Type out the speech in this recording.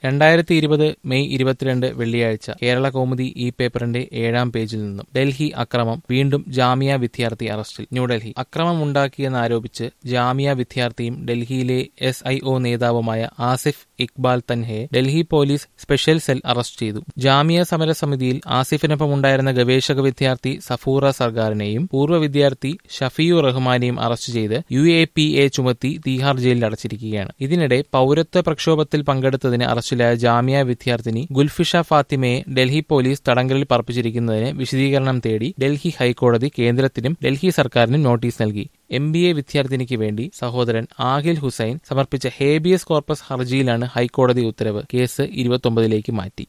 രണ്ടായിരത്തി ഇരുപത് മെയ് ഇരുപത്തിരണ്ട് വെള്ളിയാഴ്ച കേരള കൗമുദി ഈ പേപ്പറിന്റെ ഏഴാം പേജിൽ നിന്നും ഡൽഹി അക്രമം വീണ്ടും ജാമിയ വിദ്യാർത്ഥി അറസ്റ്റിൽ ന്യൂഡൽഹി അക്രമമുണ്ടാക്കിയെന്നാരോപിച്ച് ജാമിയ വിദ്യാർത്ഥിയും ഡൽഹിയിലെ എസ് ഐ ഒ നേതാവുമായ ആസിഫ് ഇക്ബാൽ തൻഹയെ Delhi police special cell arrest ചെയ്തു ജാമിയ സമരസമിതിയിൽ ആസിഫിനൊപ്പം ഉണ്ടായിരുന്ന ഗവേഷക വിദ്യാർത്ഥി സഫൂറ സർഗാറിനെയും പൂർവ്വ വിദ്യാർത്ഥി ഷഫിയു റഹ്മാനെയും അറസ്റ്റ് ചെയ്ത് യു എ പി എ ചുമത്തി തീഹാർ ജയിലിൽ അടച്ചിരിക്കുകയാണ് ഇതിനിടെ പൌരത്വ പ്രക്ഷോഭത്തിൽ പങ്കെടുത്തതിന് അറസ്റ്റിലായ ജാമിയ വിദ്യാർത്ഥിനി ഗുൽഫിഷ ഫാത്തിമയെ ഡൽഹി പോലീസ് തടങ്കലിൽ പറപ്പിച്ചിരിക്കുന്നതിന് വിശദീകരണം തേടി ഡൽഹി ഹൈക്കോടതി കേന്ദ്രത്തിനും ഡൽഹി സർക്കാരിനും നോട്ടീസ് നൽകി എം ബി എ വിദ്യാർത്ഥിനിക്ക് വേണ്ടി സഹോദരൻ ആഹിൽ ഹുസൈൻ സമർപ്പിച്ച ഹേബിയസ് കോർപ്പസ് ഹർജിയിലാണ് ഹൈക്കോടതി ഉത്തരവ് കേസ് ഇരുപത്തൊമ്പതിലേക്ക് മാറ്റി